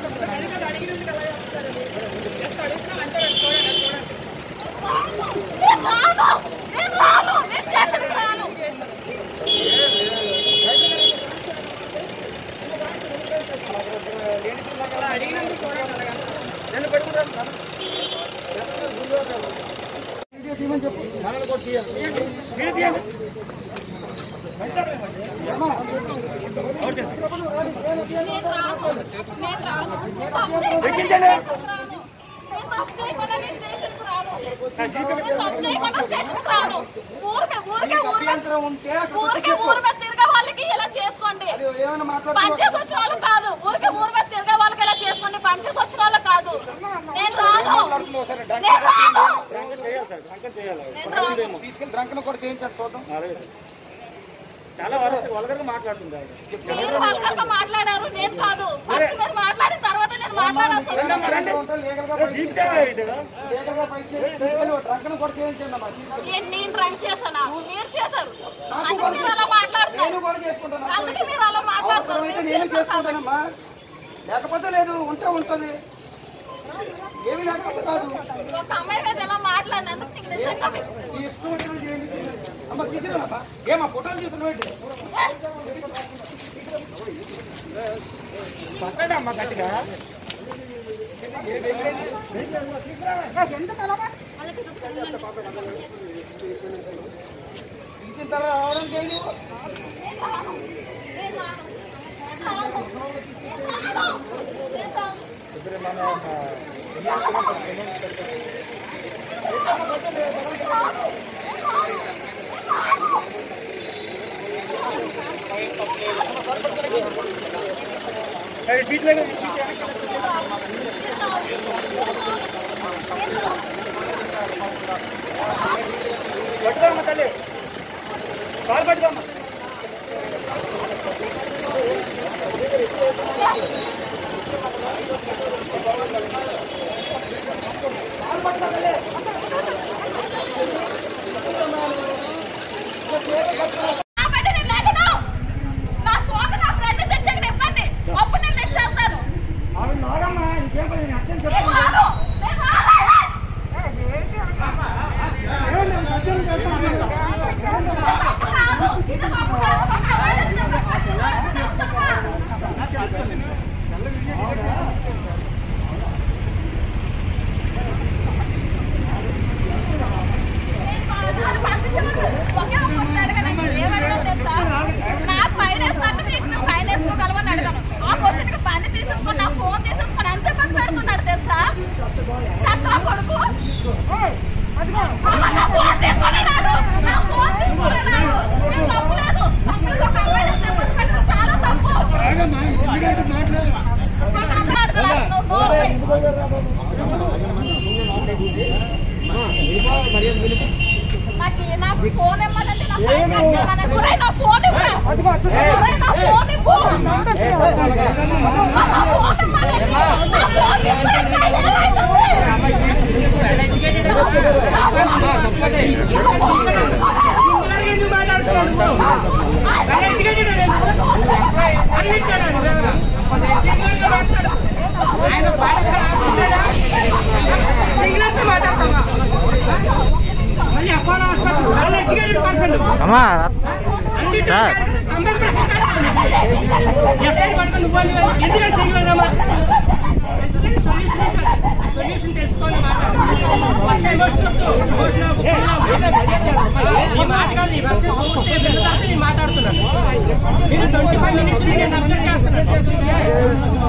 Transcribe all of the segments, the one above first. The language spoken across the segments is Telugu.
నేను రాను నేను రాను నేను స్టేషన్కి రాను నేను రాను నేను రాను నేను తప్పు చేయకుండా నేను స్టేషన్కి రాను. నేను తప్పు చేయకుండా నేను స్టేషన్కి రాను నేను తప్పు చేయకుండా స్టేషన్కి రాను ఊరికే ఊరికే ఊరి మీద ఊరికే ఊరి మీద తిరిగే వాళ్ళకి ఇలా చేసుకోండి పనిచేసి వచ్చిన వాళ్ళు కాదు ఊరికే ఊరి మీద తిరిగే వాళ్ళకి ఇలా చేసుకోండి పనిచేసి వచ్చిన వాళ్ళు కాదు నేను రాను నేను రాను నేను రాను తీసుకెళ్ళి డ్రంకన్ కూడా చేయించాడు చూద్దాం చాలా వరస్ట్ వల్గర్గా మాట్లాడుతుంది ఆయన. మీరు వాళ్ళతో మాట్లాడారు నేను కాదు ఫస్ట్ మీరు మాట్లాడిన తర్వాత నేను మాట్లాడాల్సి వచ్చింది ఉంటే లీగల్ గా జీవితం ఇది కదా. లీగల్ గా పైకి తీసుకెళ్ళి డ్రంకన్ కూడా చేయించండి అమ్మా నేను నేను డ్రంక్ చేశానా మీరు చేశారు అందుకే మీరు అలా మాట్లాడుతున్నారు నేను కూడా చేసుకుంటాను అందుకే మీరు అలా మాట్లాడుతారు అవసరమైతే మీరు నేను చేశారు కాబట్టి చేసుకుంటానమ్మా లేకపోతే లేదు ఉంటే ఉంటుంది ఏమి లేకపోతే కాదు ఒక అమ్మాయి మీద ఎలా మాట్లాడినందుకు నీకు నిజంగా మీకు- ఈ ఇష్టం వచ్చినట్టు చేయండి అమ్మ తీసుకురామ్మా ఏమా ఫోటోలు తీసుకుని పెట్టి పట్టండి అమ్మ గట్టిగా తీసిన తర్వాత రావడం చేయండి నేను రాను. నేను రాను. నేను రాను. నేను రాను. నేను రాను. సరే, సీట్ లేదు సీట్ వెనక్కి. పట్టుకోమ్మ తల్లి కాలు పట్టుకోమ్మ నా బండి నేను లేకను. నా ఫోన్ నా ఫ్రెండ్ తెచ్చాక ఇవ్వండి అప్పుడు నేను లెక్స్ వెళ్తాను ఆవిడ నాగమ్మ ఇంకేం పని నేను అర్థం నేను రాను. నేను రాను. రాను. ఇది తప్పు కాదు. ఒక అమ్మాయి ఒకే ఒక క్వశ్చన్ అడగనండి. ఏం అడగాలో తెలుసా? నాకు ఫైన్ వేసినట్టు మీకు నేను ఫైన్ వేసుకోగలమని అడగను. ఆ క్వశ్చన్కి బండి తీసేసుకొని నా ఫోన్ తీసేసుకొని ఎంత ఇబ్బంది పెడుతున్నాడు తెలుసా చట్టా కొడుకు అమ్మ, నా ఫోన్ తీసుకున్నాడు. నా ఫోన్ తీసుకున్నాడు. నేను తప్పులేదు. తప్పులేదు. ఒక అమ్మాయిని ఎంత ఇబ్బంది పెట్టడం చాలా తప్పు. నాకు అర్థం అడగలేదు. నువ్వు నోరు మూయి. నాకు ఈ- నాకు ఫోన్ ఇవ్వమంటే నా ఫైన్ కట్ చేయమని ఒరేయ్, నా ఫోన్ ఇవ్వు. ఒరేయ్, నా ఫోన్ ఇవ్వు. నా ఫోన్ ఇవ్వమంటే నా ఫోన్ ఇవ్వమంటే అమ్మా సార్ సొల్యూషన్ తెలుసుకోవాలి ఈ మాట కాదు ఈ వర్షం పూర్తి అయిపోయిన తర్వాత నేను మాట్లాడుతున్నాను మీరు ట్వంటీ ఫైవ్ మినిట్స్ నేను అబ్జర్వ్ చేస్తున్నాను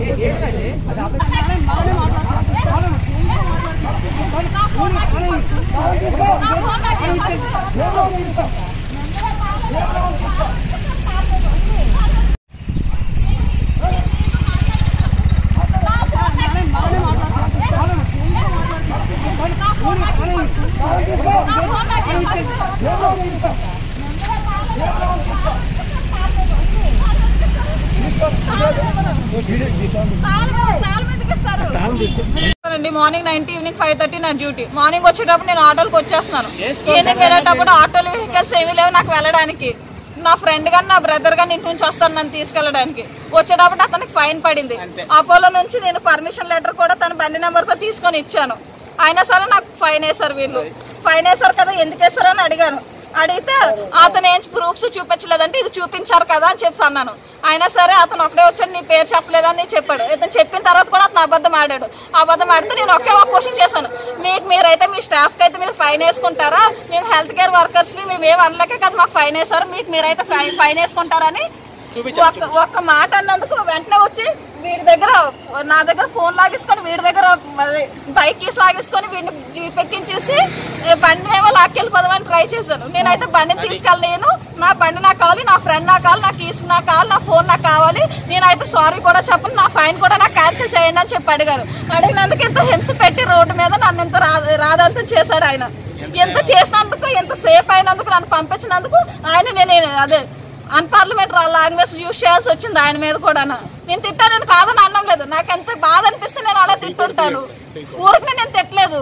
అండి morning nine evening five thirty నా డ్యూటీ మార్నింగ్ వచ్చేటప్పుడు నేను ఆటోకి వచ్చేస్తున్నాను ఈవినింగ్ వెళ్ళేటప్పుడు ఆటోలు వెహికల్స్ ఏమీ లేవు నాకు వెళ్ళడానికి నా ఫ్రెండ్ గాని నా బ్రదర్ గాని ఇంటి నుంచి వస్తాను నన్ను తీసుకెళ్ళడానికి వచ్చేటప్పుడు అతనికి ఫైన్ పడింది అపోలో నుంచి నేను పర్మిషన్ లెటర్ కూడా తన బండి నెంబర్ తో తీసుకొని ఇచ్చాను అయినా సరే నాకు ఫైన్ వేశారు వీళ్ళు ఫైన్ వేశారు కదా ఎందుకు వేశారని అడిగాను అడిగితే అతను ఏం ప్రూఫ్స్ చూపించలేదంటే ఇది చూపించారు కదా అని చెప్పి అన్నాను అయినా సరే అతను ఒకటే వచ్చాడు నీ పేరు చెప్పలేదని చెప్పాడు ఇతను చెప్పిన తర్వాత కూడా అతను అబద్ధం ఆడాడు అబద్ధం ఆడితే నేను ఒకే ఒక క్వశ్చన్ చేశాను మీకు మీరైతే మీ స్టాఫ్ కి అయితే మీరు ఫైన్ వేసుకుంటారా మేము హెల్త్ కేర్ వర్కర్స్ ని మేము ఏం అనలేక కదా మాకు ఫైన్ వేశారు మీకు మీరైతే ఫై- ఫైన్ వేసుకుంటారని ఒక్క ఒక్క మాట అన్నందుకు వెంటనే వచ్చి వీడి దగ్గర నా దగ్గర ఫోన్ లాగేసుకొని వీడి దగ్గర మరి బైక్ కీస్ లాగేసుకొని వీడిని జీప్ ఎక్కించేసి ఏ బండి ఏమో లాక్కెళ్ళిపోదామని ట్రై చేశాను నేనైతే బండిని తీసుకెళ్ళలేను నా బండి నాకు కావాలి నా ఫ్రెండ్ నాకు కావాలి నా కీస్ నాకు కావాలి నా ఫోన్ నాకు కావాలి నేనైతే సారీ కూడా చెప్పను నా ఫైన్ కూడా నాకు క్యాన్సిల్ చేయండి అని చెప్పి అడిగారు అడిగినందుకు ఇంత హింస పెట్టి రోడ్డు మీద నన్ను ఇంత రా- రాదంతం చేశాడు ఆయన ఎంత చేసినందుకు ఎంత సేఫ్ అయినందుకు నన్ను పంపించినందుకు ఆయన నేను అదే అన్పార్లమెంట్ లాంగ్వేజ్ యూజ్ చేయాల్సి వచ్చింది ఆయన మీద కూడా నేను తిట్టానని కాదని అనడం లేదు నాకు ఎంత బాధ అనిపిస్తే నేను అలా తిట్టుంటాను ఊరికి నేను తిట్టలేదు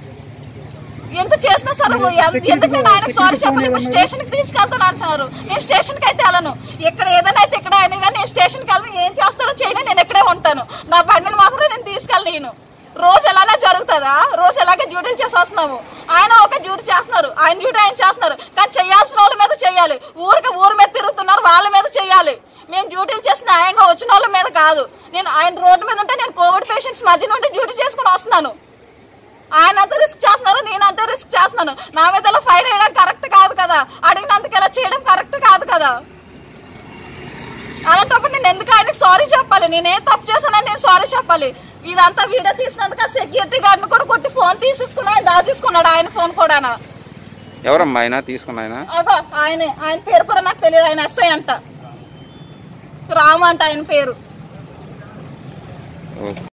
ఎంత చేసినా సరే ఎ- ఎందుకు నేను ఆయనకు సారీ చెప్పాలి ఇప్పుడు స్టేషన్ కి తీసుకెళ్తాను అంటున్నారు నేను స్టేషన్ కి అయితే వెళ్ళను ఇక్కడ ఏదైనా అయితే ఇక్కడ అయినా కానీ నేను స్టేషన్ కి వెళ్ళను ఏం చేస్తాడో చేయను నేను ఇక్కడే ఉంటాను నా బండిని మాత్రం నేను తీసుకెళ్ళను రోజు ఎలానే జరుగుతుందా రోజు ఎలాగే డ్యూటీలు చేసి వస్తున్నాము ఆయన ఒక డ్యూటీ చేస్తున్నారు ఆయన డ్యూటీ ఆయన చేస్తున్నారు కానీ చేయాల్సిన వాళ్ళ మీద చేయాలి ఊరికి ఊరి మీద తిరుగుతున్నారు వాళ్ళ మీద చేయాలి మేము డ్యూటీలు చేసి న్యాయంగా వచ్చిన వాళ్ళ మీద కాదు నేను ఆయన రోడ్డు మీద ఉంటే నేను కోవిడ్ పేషెంట్స్ మధ్య నుండి డ్యూటీ చేసుకుని వస్తున్నాను ఆయన అంత రిస్క్ చేస్తున్నారు నేను అంత రిస్క్ చేస్తున్నాను నా మీద ఇలా ఫైన్ వేయడం కరెక్ట్ కాదు కదా అడిగినందుకు ఇలా చేయడం కరెక్ట్ కాదు కదా అలాంటప్పుడు నేను ఎందుకు ఆయనకు సారీ చెప్పాలి నేను ఏ తప్పు చేశానని నేను సారీ చెప్పాలి ఇదంతా వీడియో తీసినందుకు సెక్యూరిటీ గార్డ్ని కూడా కొట్టి ఫోన్ తీసేసుకుని ఆయన దాచేసుకున్నాడు ఆయన ఫోన్ కూడా ఎవరమ్మా ఆయన తీసుకున్న ఆయన అగో ఆయనే ఆయన పేరు కూడా నాకు తెలియదు ఆయన ఎస్ఐ అంట రాము అంట ఆయన పేరు ఓకే